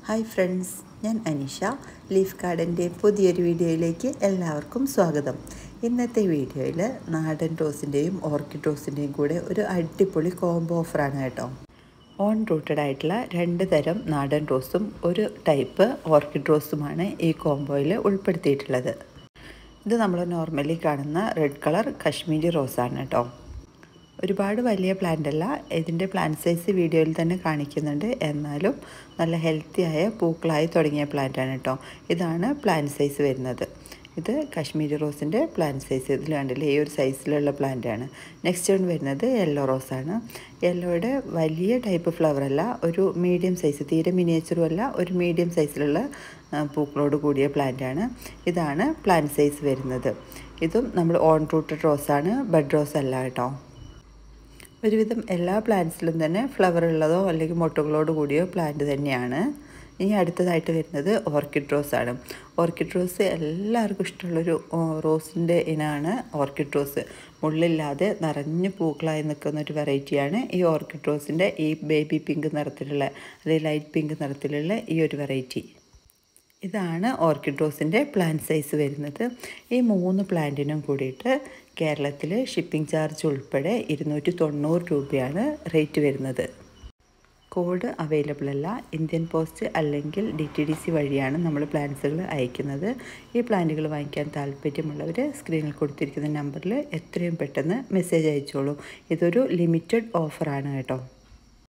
hi friends ഞാൻ Anisha leaf ഗാർഡൻ്റെ പുതിയൊരു വീഡിയോയിലേക്ക് എല്ലാവർക്കും സ്വാഗതം ഇന്നത്തെ വീഡിയോയിൽ നാടൻ റോസിൻ്റെയും ഓർക്കിഡ് റോസിൻ്റെയും കൂടെ ഒരു അടിപൊളി കോംബോ ഓഫറാണ് കേട്ടോ ഓൺ റൂട്ടഡ് ആയിട്ടുള്ള രണ്ട് തരം നാടൻ റോസും ഒരു ടൈപ്പ് ഓർക്കിഡ് റോസുമാണ് ഈ കോംബോയിൽ ഉൾപ്പെടുത്തിയിട്ടുള്ളത് ഇത് നമ്മൾ നോർമലി കാണുന്ന റെഡ് കളർ കശ്മീരി റോസാണ് കേട്ടോ ഒരുപാട് വലിയ പ്ലാന്റ് അല്ല ഇതിൻ്റെ പ്ലാന്റ് സൈസ് വീഡിയോയിൽ തന്നെ കാണിക്കുന്നുണ്ട് എന്നാലും നല്ല ഹെൽത്തി ആയ പൂക്കളായി തുടങ്ങിയ പ്ലാന്റാണ് കേട്ടോ ഇതാണ് പ്ലാന്റ് സൈസ് വരുന്നത് ഇത് കാശ്മീരി റോസിൻ്റെ പ്ലാന്റ് സൈസ് ഇതിൽ കണ്ടില്ലേ ഈ ഒരു സൈസിലുള്ള പ്ലാന്റാണ് നെക്സ്റ്റ് വൺ വരുന്നത് യെല്ലോ റോസാണ് യെല്ലോയുടെ വലിയ ടൈപ്പ് ഫ്ലവർ അല്ല ഒരു മീഡിയം സൈസ് തീരെ മിനിയേച്ചറും അല്ല ഒരു മീഡിയം സൈസിലുള്ള പൂക്കളോട് കൂടിയ പ്ലാന്റാണ് ഇതാണ് പ്ലാന്റ് സൈസ് വരുന്നത് ഇതും നമ്മൾ ഓൺ റൂട്ടഡ് റോസാണ് ബഡ് റോസ് അല്ല കേട്ടോ ഒരുവിധം എല്ലാ പ്ലാന്റ്സിലും തന്നെ ഫ്ലവർ ഉള്ളതോ അല്ലെങ്കിൽ മൊട്ടുകളോട് കൂടിയോ പ്ലാന്റ് തന്നെയാണ് ഇനി അടുത്തതായിട്ട് വരുന്നത് ഓർക്കിഡ് റോസ് ആണ് ഓർക്കിഡ് റോസ് എല്ലാവർക്കും ഇഷ്ടമുള്ളൊരു റോസിൻ്റെ ഇനമാണ് ഓർക്കിഡ് റോസ് മുള്ളില്ലാതെ നിറഞ്ഞ് പൂക്കളായി നിൽക്കുന്ന ഒരു വെറൈറ്റിയാണ് ഈ ഓർക്കിഡ് റോസിൻ്റെ ഈ ബേബി പിങ്ക് നിറത്തിലുള്ള അല്ലെങ്കിൽ ലൈറ്റ് പിങ്ക് നിറത്തിലുള്ള ഈ ഒരു വെറൈറ്റി ഇതാണ് ഓർക്കിഡ് റോസിൻ്റെ പ്ലാന്റ് സൈസ് വരുന്നത് ഈ മൂന്ന് പ്ലാന്റിനും കൂടിയിട്ട് കേരളത്തിൽ ഷിപ്പിംഗ് ചാർജ് ഉൾപ്പെടെ ഇരുന്നൂറ്റി തൊണ്ണൂറ് രൂപയാണ് റേറ്റ് വരുന്നത് കോഡ് അവൈലബിൾ അല്ല ഇന്ത്യൻ പോസ്റ്റ് അല്ലെങ്കിൽ ഡി ടി ഡി സി വഴിയാണ് നമ്മൾ പ്ലാന്റ്സുകൾ അയക്കുന്നത് ഈ പ്ലാന്റുകൾ വാങ്ങിക്കാൻ താല്പര്യമുള്ളവർ സ്ക്രീനിൽ കൊടുത്തിരിക്കുന്ന നമ്പറിൽ എത്രയും പെട്ടെന്ന് മെസ്സേജ് അയച്ചോളൂ ഇതൊരു ലിമിറ്റഡ് ഓഫറാണ് കേട്ടോ